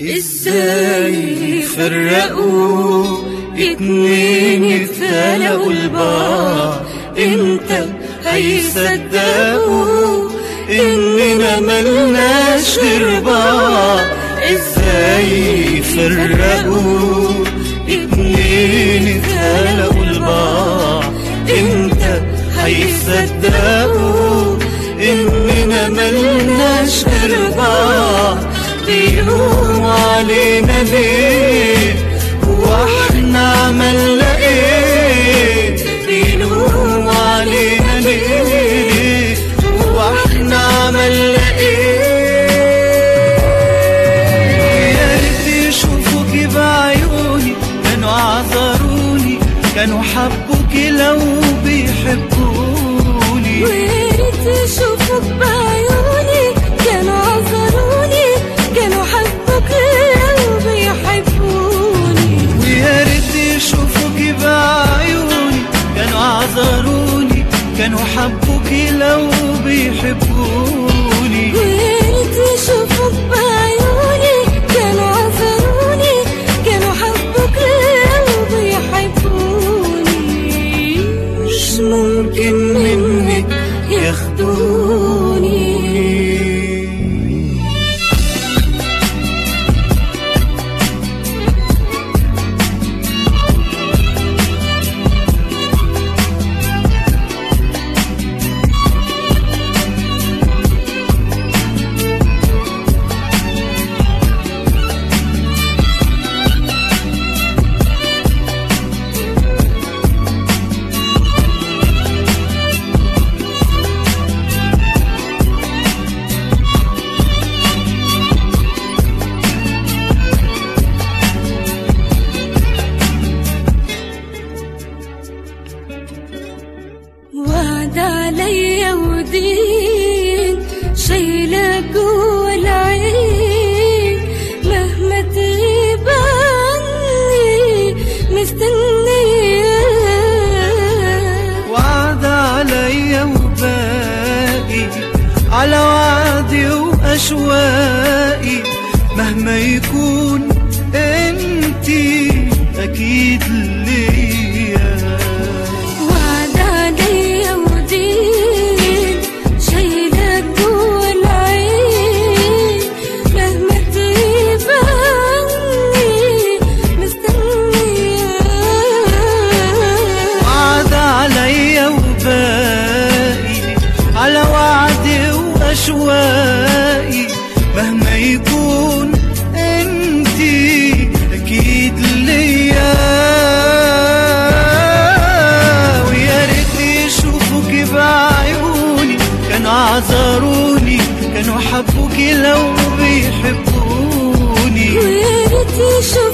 ازاي يفرقوا اتنين يتخلقوا لبعض امتى هيصدقوا اننا ملناش غير بعض ازاي يفرقوا اتنين يتخلقوا لبعض امتى هيصدقوا اننا ملناش غير بعض بيلوموا علينا ليه واحنا عملنا ايه بيلوموا علينا ليه واحنا عملنا ايه يا ريت يشوفوكي بعيوني كانوا عذروني كانوا حبوكي لو بيحبوني وياريت يشوفوك بعيوني كانوا عذروني كانوا حبوك لو بيحبوني ويا ريت يشوفوكي بعيوني كانوا عذروني كانوا حبوكي لو بيحبوني وياريت يشوفوك بعيوني كانوا عذروني كانوا حبوك لو بيحبوني مش ممكن منك ياخدوني وعد عليا ودين شايلة جوا العين مهما تغيب عني مستنية وعد عليا وباقي على وعدي واشواقي مهما يكون انتي اكيد ليا وعد عليا ودين شايلة جوا العين مهما تغيب عني مستنية وعد عليا وباقي على وعدي واشواقي مهما يكون انتي اكيد ليا ويا ريت يشوفوكي بعيوني كانوا عذروني كانوا حبوكي لو بيحبوني ويا ريت يشوفوك